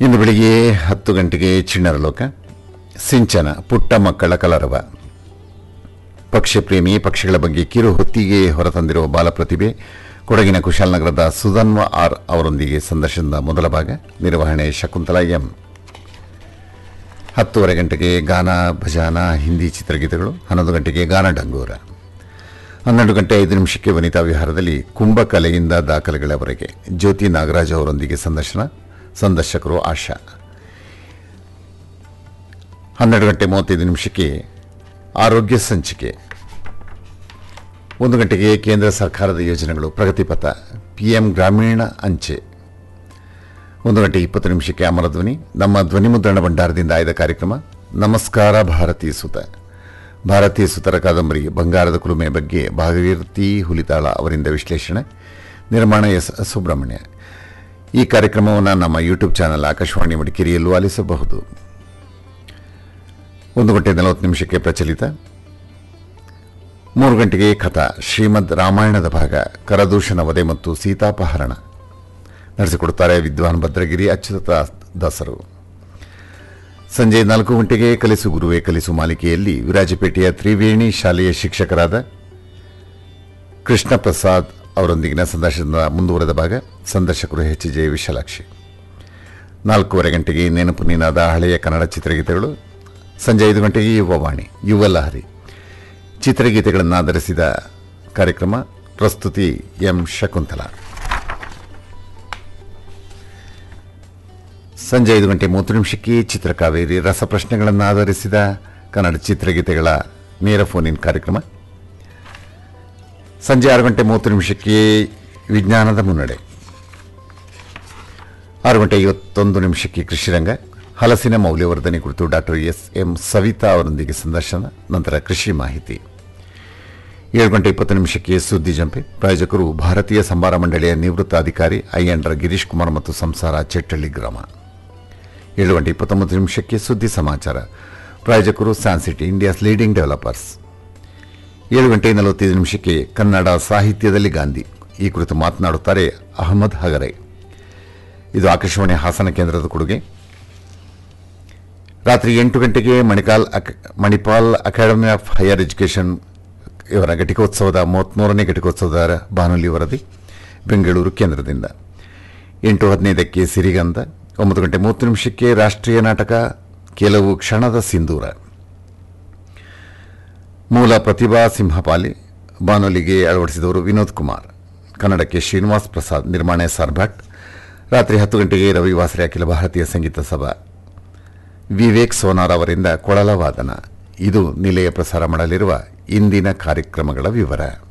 ಇಂದು ಬೆಳಿಗ್ಗೆ ಹತ್ತು ಗಂಟೆಗೆ ಚಿಣ್ಣರ ಲೋಕ ಸಿಂಚನ ಪುಟ್ಟ ಮಕ್ಕಳ ಕಲರವ ಪಕ್ಷಿ ಪ್ರೇಮಿ ಪಕ್ಷಿಗಳ ಬಗ್ಗೆ ಕಿರು ಹೊತ್ತಿಗೆ ಹೊರತಂದಿರುವ ಬಾಲಪ್ರತಿಭೆ ಕೊಡಗಿನ ಕುಶಾಲನಗರದ ಸುಧನ್ವ ಆರ್ ಅವರೊಂದಿಗೆ ಸಂದರ್ಶನದ ಮೊದಲ ಭಾಗ ನಿರ್ವಹಣೆ ಶಕುಂತಲಾ ಎಂ ಹತ್ತುವರೆ ಗಂಟೆಗೆ ಗಾನ ಭಜಾನ ಹಿಂದಿ ಚಿತ್ರಗೀತೆಗಳು ಹನ್ನೊಂದು ಗಂಟೆಗೆ ಗಾನ ಡಂಗೂರ ಹನ್ನೆರಡು ಗಂಟೆ ಐದು ನಿಮಿಷಕ್ಕೆ ವನಿತಾ ವಿಹಾರದಲ್ಲಿ ಕುಂಭಕಲೆಯಿಂದ ದಾಖಲೆಗಳವರೆಗೆ ಜ್ಯೋತಿ ನಾಗರಾಜ್ ಅವರೊಂದಿಗೆ ಸಂದರ್ಶನ ಸಂದರ್ಶಕರು ಆಶಾ ಹನ್ನೆರಡು ಗಂಟೆ ಮೂವತ್ತೈದು ನಿಮಿಷಕ್ಕೆ ಆರೋಗ್ಯ ಸಂಚಿಕೆ ಒಂದು ಗಂಟೆಗೆ ಕೇಂದ್ರ ಸರ್ಕಾರದ ಯೋಜನೆಗಳು ಪ್ರಗತಿಪಥ ಪಿಎಂ ಗ್ರಾಮೀಣ ಅಂಚೆ ಒಂದು ಗಂಟೆ ಇಪ್ಪತ್ತು ನಿಮಿಷಕ್ಕೆ ಅಮರ ಧ್ವನಿ ನಮ್ಮ ಧ್ವನಿ ಮುದ್ರಣ ಭಂಡಾರದಿಂದ ಆಯ್ದ ಕಾರ್ಯಕ್ರಮ ನಮಸ್ಕಾರ ಭಾರತೀಯ ಸುತ ಭಾರತೀಯ ಸುತರ ಕಾದಂಬರಿ ಬಂಗಾರದ ಕುಲುಮೆ ಬಗ್ಗೆ ಭಾಗೀರಥಿ ಹುಲಿತಾಳ ಅವರಿಂದ ವಿಶ್ಲೇಷಣೆ ನಿರ್ಮಾಣ ಎಸ್ ಸುಬ್ರಹ್ಮಣ್ಯ ಈ ಕಾರ್ಯಕ್ರಮವನ್ನು ನಮ್ಮ ಯೂಟ್ಯೂಬ್ ಚಾನಲ್ ಆಕಾಶವಾಣಿ ಮಡಿಕೇರಿಯಲ್ಲೂ ಆಲಿಸಬಹುದು ಒಂದು ಗಂಟೆ ನಲವತ್ತು ನಿಮಿಷಕ್ಕೆ ಪ್ರಚಲಿತ ಮೂರು ಗಂಟೆಗೆ ಕಥಾ ಶ್ರೀಮದ್ ರಾಮಾಯಣದ ಭಾಗ ಕರದೂಷಣ ವಧೆ ಮತ್ತು ಸೀತಾಪಹರಣ ನಡೆಸಿಕೊಡುತ್ತಾರೆ ವಿದ್ವಾನ್ ಭದ್ರಗಿರಿ ಅಚ್ಯುತ ದಾಸರು ಸಂಜೆ ನಾಲ್ಕು ಗಂಟೆಗೆ ಕಲಿಸು ಗುರುವೆ ಕಲಿಸು ಮಾಲಿಕೆಯಲ್ಲಿ ವಿರಾಜಪೇಟೆಯ ತ್ರಿವೇಣಿ ಶಾಲೆಯ ಶಿಕ್ಷಕರಾದ ಕೃಷ್ಣ ಪ್ರಸಾದ್ ಅವರೊಂದಿಗಿನ ಸಂದರ್ಶನದ ಮುಂದುವರೆದ ಭಾಗ ಸಂದರ್ಶಕರು ಎಚ್ ಜೆ ವಿಶಾಲಾಕ್ಷಿ ನಾಲ್ಕೂವರೆ ಗಂಟೆಗೆ ನೆನಪು ನೀನಾದ ಹಳೆಯ ಕನ್ನಡ ಚಿತ್ರಗೀತೆಗಳು ಸಂಜೆ ಐದು ಗಂಟೆಗೆ ಯುವವಾಣಿ ಯುವ ಲಹರಿ ಚಿತ್ರಗೀತೆಗಳನ್ನು ಆಧರಿಸಿದ ಕಾರ್ಯಕ್ರಮ ಪ್ರಸ್ತುತಿ ಎಂ ಶಕುಂತಲಾ ಸಂಜೆ ಐದು ಗಂಟೆ ಮೂವತ್ತು ನಿಮಿಷಕ್ಕೆ ಚಿತ್ರಕಾವೇರಿ ರಸಪ್ರಶ್ನೆಗಳನ್ನು ಆಧರಿಸಿದ ಕನ್ನಡ ಚಿತ್ರಗೀತೆಗಳ ನೇರ ಫೋನ್ ಇನ್ ಕಾರ್ಯಕ್ರಮ ಸಂಜೆ ಆರು ಗಂಟೆ ಮೂವತ್ತು ನಿಮಿಷಕ್ಕೆ ವಿಜ್ಞಾನದ ಮುನ್ನಡೆ ಆರು ಗಂಟೆ ಐವತ್ತೊಂದು ನಿಮಿಷಕ್ಕೆ ಕೃಷಿರಂಗ ಹಲಸಿನ ಮೌಲ್ಯವರ್ಧನೆ ಕುರಿತು ಡಾಕ್ಟರ್ ಎಸ್ ಎಂ ಸವಿತಾ ಅವರೊಂದಿಗೆ ಸಂದರ್ಶನ ನಂತರ ಕೃಷಿ ಮಾಹಿತಿ ಏಳು ಗಂಟೆ ಇಪ್ಪತ್ತು ನಿಮಿಷಕ್ಕೆ ಸುದ್ದಿ ಜಂಪೆ ಪ್ರಾಯೋಜಕರು ಭಾರತೀಯ ಸಂಬಾರ ಮಂಡಳಿಯ ನಿವೃತ್ತ ಅಧಿಕಾರಿ ಐಎಂಡ್ರ ಗಿರೀಶ್ ಕುಮಾರ್ ಮತ್ತು ಸಂಸಾರ ಚೆಟ್ಟಳ್ಳಿ ಗ್ರಾಮ ಏಳು ಗಂಟೆ ಇಪ್ಪತ್ತೊಂಬತ್ತು ನಿಮಿಷಕ್ಕೆ ಸುದ್ದಿ ಸಮಾಚಾರ ಪ್ರಾಯೋಜಕರು ಸ್ಯಾನ್ಸಿಟಿ ಇಂಡಿಯಾಸ್ ಲೀಡಿಂಗ್ ಡೆವಲಪರ್ಸ್ ಏಳು ಗಂಟೆ ನಲವತ್ತೈದು ನಿಮಿಷಕ್ಕೆ ಕನ್ನಡ ಸಾಹಿತ್ಯದಲ್ಲಿ ಗಾಂಧಿ ಈ ಕುರಿತು ಮಾತನಾಡುತ್ತಾರೆ ಅಹಮದ್ ಹಗರೆ ಇದು ಆಕಾಶವಾಣಿ ಹಾಸನ ಕೇಂದ್ರದ ಕೊಡುಗೆ ರಾತ್ರಿ ಎಂಟು ಗಂಟೆಗೆ ಮಣಿಪಾಲ್ ಅಕ್- Manipal academy of higher education ಇವರ ಘಟಿಕೋತ್ಸವದ ಮೂವತ್ತ್ಮೂರನೇ ಘಟಿಕೋತ್ಸವದ ಬಾನುಲಿ ವರದಿ ಬೆಂಗಳೂರು ಕೇಂದ್ರದಿಂದ ಎಂಟು ಹದಿನೈದಕ್ಕೆ ಸಿರಿಗಂಧ ಒಂಬತ್ತು ಗಂಟೆ ಮೂವತ್ತು ನಿಮಿಷಕ್ಕೆ ರಾಷ್ಟ್ರೀಯ ನಾಟಕ ಕೆಲವು ಕ್ಷಣದ ಸಿಂಧೂರ ಮೂಲ ಪ್ರತಿಭಾ ಸಿಂಹಪಾಲಿ ಬಾನುಲಿಗೆ ಅಳವಡಿಸಿದವರು ವಿನೋದ್ ಕುಮಾರ್ ಕನ್ನಡಕ್ಕೆ ಶ್ರೀನಿವಾಸ್ ಪ್ರಸಾದ್ ನಿರ್ಮಾಣ ಎಸ್ಆರ್ ಭಟ್ ರಾತ್ರಿ ಹತ್ತು ಗಂಟೆಗೆ ರವಿವಾಸರಿ ಅಖಿಲ ಭಾರತೀಯ ಸಂಗೀತ ಸಭಾ ವಿವೇಕ್ ಸೋನಾರ್ ಅವರಿಂದ ಕೊಳಲ ವಾದನ ಇದು ನಿಲಯ ಪ್ರಸಾರ ಮಾಡಲಿರುವ ಇಂದಿನ ಕಾರ್ಯಕ್ರಮಗಳ ವಿವರ